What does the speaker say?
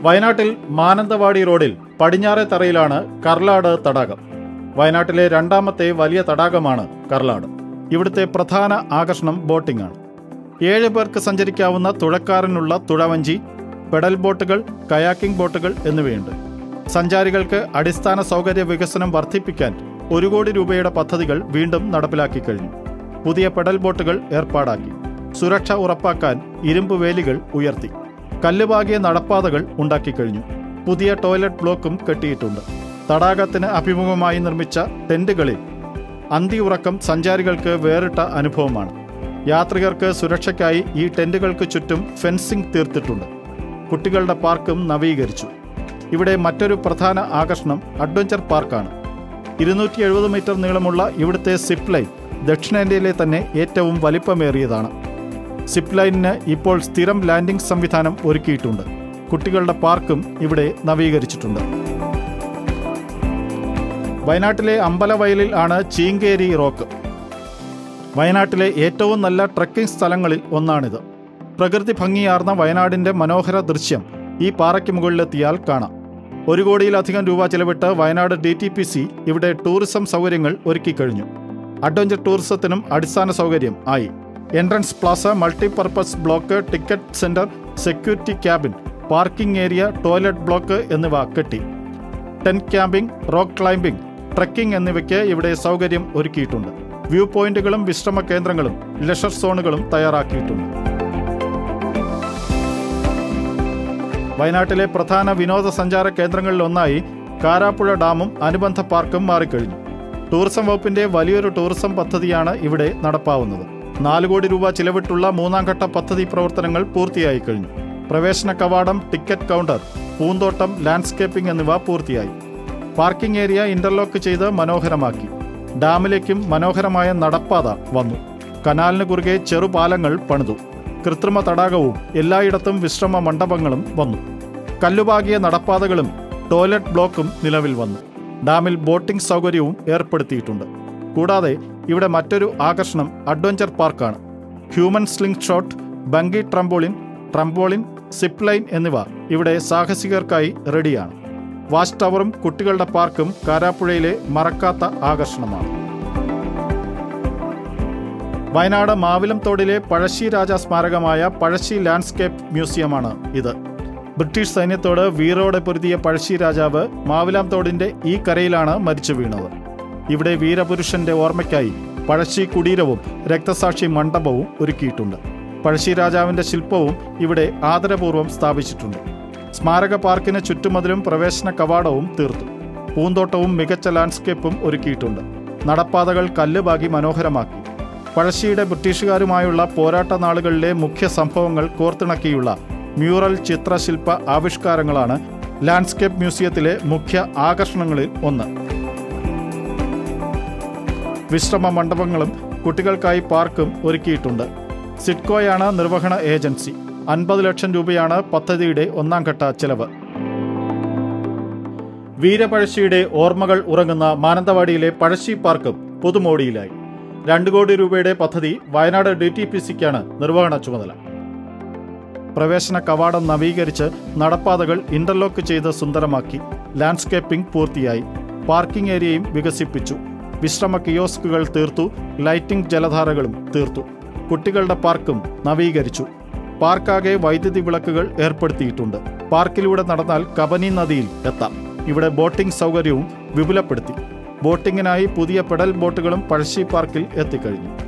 വയനാട്ടിൽ മാനന്തവാടി റോഡിൽ പടിഞ്ഞാറെ തറയിലാണ് കർലാട് തടാകം വയനാട്ടിലെ രണ്ടാമത്തെ വലിയ തടാകമാണ് കർലാട് ഇവിടുത്തെ പ്രധാന ആകർഷണം ബോട്ടിംഗ് ആണ് ഏഴ് പേർക്ക് സഞ്ചരിക്കാവുന്ന തുഴക്കാരനുള്ള തുഴവഞ്ചി പെഡൽ ബോട്ടുകൾ കയാക്കിംഗ് ബോട്ടുകൾ എന്നിവയുണ്ട് സഞ്ചാരികൾക്ക് അടിസ്ഥാന സൗകര്യ വികസനം വർദ്ധിപ്പിക്കാൻ ഒരു കോടി രൂപയുടെ പദ്ധതികൾ വീണ്ടും നടപ്പിലാക്കി കഴിഞ്ഞു പുതിയ പെഡൽ ബോട്ടുകൾ ഏർപ്പാടാക്കി സുരക്ഷ ഉറപ്പാക്കാൻ ഇരുമ്പ് വേലികൾ ഉയർത്തി കല്ലുപാകിയ നടപ്പാതകൾ ഉണ്ടാക്കിക്കഴിഞ്ഞു പുതിയ ടോയ്ലറ്റ് ബ്ലോക്കും കെട്ടിയിട്ടുണ്ട് തടാകത്തിന് അഭിമുഖമായി നിർമ്മിച്ച ടെന്റുകളിൽ അന്തിയുറക്കം സഞ്ചാരികൾക്ക് വേറിട്ട അനുഭവമാണ് യാത്രികർക്ക് സുരക്ഷയ്ക്കായി ഈ ടെന്റുകൾക്ക് ചുറ്റും ഫെൻസിംഗ് തീർത്തിട്ടുണ്ട് കുട്ടികളുടെ പാർക്കും നവീകരിച്ചു ഇവിടെ മറ്റൊരു പ്രധാന ആകർഷണം അഡ്വഞ്ചർ പാർക്കാണ് ഇരുന്നൂറ്റി എഴുപത് മീറ്റർ നീളമുള്ള ഇവിടുത്തെ സിപ്പ് ലൈൻ ദക്ഷിണേന്ത്യയിലെ തന്നെ ഏറ്റവും വലിപ്പമേറിയതാണ് സിപ്പ് ലൈനിന് ഇപ്പോൾ സ്ഥിരം ലാൻഡിംഗ് സംവിധാനം ഒരുക്കിയിട്ടുണ്ട് കുട്ടികളുടെ പാർക്കും ഇവിടെ നവീകരിച്ചിട്ടുണ്ട് വയനാട്ടിലെ അമ്പലവയലിൽ ആണ് ചീങ്കേരി റോക്ക് വയനാട്ടിലെ ഏറ്റവും നല്ല ട്രക്കിംഗ് സ്ഥലങ്ങളിൽ ഒന്നാണിത് പ്രകൃതി ഭംഗിയാർന്ന വയനാടിന്റെ മനോഹര ദൃശ്യം ഈ പാറയ്ക്ക് മുകളിലെത്തിയാൽ കാണാം ഒരു കോടിയിലധികം രൂപ ചെലവിട്ട് Wayanad D T P C ഇവിടെ ടൂറിസം സൗകര്യങ്ങൾ ഒരുക്കിക്കഴിഞ്ഞു അഡ്വഞ്ചർ ടൂറിസത്തിനും അടിസ്ഥാന സൗകര്യം ആയി entrance plaza multipurpose block ticket centre security cabin parking area toilet block എന്നിവ കെട്ടി tent camping rock climbing trekking എന്നിവയ്ക്ക് ഇവിടെ സൗകര്യം ഒരുക്കിയിട്ടുണ്ട് വ്യൂ പോയിന്റുകളും വിശ്രമ കേന്ദ്രങ്ങളും ലെഷർ സോണുകളും തയ്യാറാക്കിയിട്ടുണ്ട് വയനാട്ടിലെ പ്രധാന വിനോദസഞ്ചാര കേന്ദ്രങ്ങളിലൊന്നായി കാരാപ്പുഴ ഡാമും അനുബന്ധ പാർക്കും മാറിക്കഴിഞ്ഞു ടൂറിസം വകുപ്പിന്റെ വലിയൊരു ടൂറിസം പദ്ധതിയാണ് ഇവിടെ നടപ്പാവുന്നത് നാല് കോടി രൂപ ചിലവിട്ടുള്ള മൂന്നാം ഘട്ട പദ്ധതി പ്രവർത്തനങ്ങൾ പൂർത്തിയായി കഴിഞ്ഞു പ്രവേശന കവാടം ടിക്കറ്റ് കൗണ്ടർ പൂന്തോട്ടം ലാൻഡ്സ്കേപ്പിംഗ് എന്നിവ പൂർത്തിയായി പാർക്കിംഗ് ഏരിയ ഇന്റർലോക്ക് ചെയ്ത് മനോഹരമാക്കി ഡാമിലേക്കും മനോഹരമായ നടപ്പാത വന്നു കനാലിന് കുറുകെ ചെറുപാലങ്ങൾ പണിതു കൃത്രിമ തടാകവും എല്ലായിടത്തും വിശ്രമ മണ്ഡപങ്ങളും വന്നു കല്ലുപാകിയ നടപ്പാതകളും ടോയ്ലറ്റ് ബ്ലോക്കും നിലവിൽ വന്നു ഡാമിൽ ബോട്ടിംഗ് സൗകര്യവും ഏർപ്പെടുത്തിയിട്ടുണ്ട് കൂടാതെ ഇവിടെ മറ്റൊരു ആകർഷണം അഡ്വഞ്ചർ പാർക്കാണ് human sling shot bungee trampoline trampoline zip line എന്നിവ ഇവിടെ സാഹസികർക്കായി റെഡിയാണ് വാച്ച് ടവറും കുട്ടികളുടെ പാർക്കും കാരാപ്പുഴയിലെ മറക്കാത്ത ആകർഷണമാണ് വയനാട് മാവിലംതോടിലെ പഴശ്ശി രാജ സ്മാരകമായ പഴശ്ശി ലാൻഡ്സ്കേപ്പ് മ്യൂസിയമാണ് ഇത് ബ്രിട്ടീഷ് സൈന്യത്തോട് വീറോടെ പൊരുതിയ പഴശ്ശി രാജാവ് മാവിലാംതോടിന്റെ ഈ കരയിലാണ് മരിച്ചു വീണത് ഇവിടെ വീരപുരുഷന്റെ ഓർമ്മയ്ക്കായി പഴശ്ശി കുടീരവും രക്തസാക്ഷി മണ്ഡപവും ഒരുക്കിയിട്ടുണ്ട് പഴശ്ശി രാജാവിന്റെ ശില്പവും ഇവിടെ ആദരപൂർവ്വം സ്ഥാപിച്ചിട്ടുണ്ട് സ്മാരക പാർക്കിന് ചുറ്റുമതിലും പ്രവേശന കവാടവും തീർത്തു പൂന്തോട്ടവും മികച്ച ലാൻഡ്സ്കേപ്പും ഒരുക്കിയിട്ടുണ്ട് നടപ്പാതകൾ കല്ലുപാകി മനോഹരമാക്കി പഴശ്ശിയുടെ ബ്രിട്ടീഷുകാരുമായുള്ള പോരാട്ട നാളുകളിലെ മുഖ്യ സംഭവങ്ങൾ കോർത്തിണക്കിയുള്ള മ്യൂറൽ ചിത്രശില്പ ആവിഷ്കാരങ്ങളാണ് ലാൻഡ്സ്കേപ്പ് മ്യൂസിയത്തിലെ മുഖ്യ ആകർഷണങ്ങളിൽ ഒന്ന് വിശ്രമ മണ്ഡപങ്ങളും കുട്ടികൾക്കായി പാർക്കും ഒരുക്കിയിട്ടുണ്ട് സിഡ്കോയാണ് നിർവഹണ ഏജൻസി അൻപത് ലക്ഷം രൂപയാണ് പദ്ധതിയുടെ ഒന്നാം ഘട്ട ചെലവ് വീരപഴശ്ശിയുടെ ഓർമ്മകൾ ഉറങ്ങുന്ന മാനന്തവാടിയിലെ പഴശ്ശി പാർക്കും പുതുമോടിയിലായി രണ്ട് കോടി രൂപയുടെ പദ്ധതി വയനാട് ഡി ടി പി സിക്കാണ് നിർവഹണ ചുമതല പ്രവേശന കവാടം നവീകരിച്ച് നടപ്പാതകൾ ഇന്റർലോക്ക് ചെയ്ത് സുന്ദരമാക്കി ലാൻഡ്സ്കേപ്പിംഗ് പൂർത്തിയായി പാർക്കിംഗ് ഏരിയയും വികസിപ്പിച്ചു വിശ്രമ കിയോസ്കുകൾ തീർത്തു ലൈറ്റിംഗ് ജലധാരകളും തീർത്തു കുട്ടികളുടെ പാർക്കും നവീകരിച്ചു പാർക്കാകെ വൈദ്യുതി വിളക്കുകൾ ഏർപ്പെടുത്തിയിട്ടുണ്ട് പാർക്കിലൂടെ നടന്നാൽ കബനി നദിയിൽ എത്താം ഇവിടെ ബോട്ടിംഗ് സൗകര്യവും വിപുലപ്പെടുത്തി ബോട്ടിങ്ങിനായി പുതിയ പെഡൽ ബോട്ടുകളും പഴശ്ശി പാർക്കിൽ എത്തിക്കഴിഞ്ഞു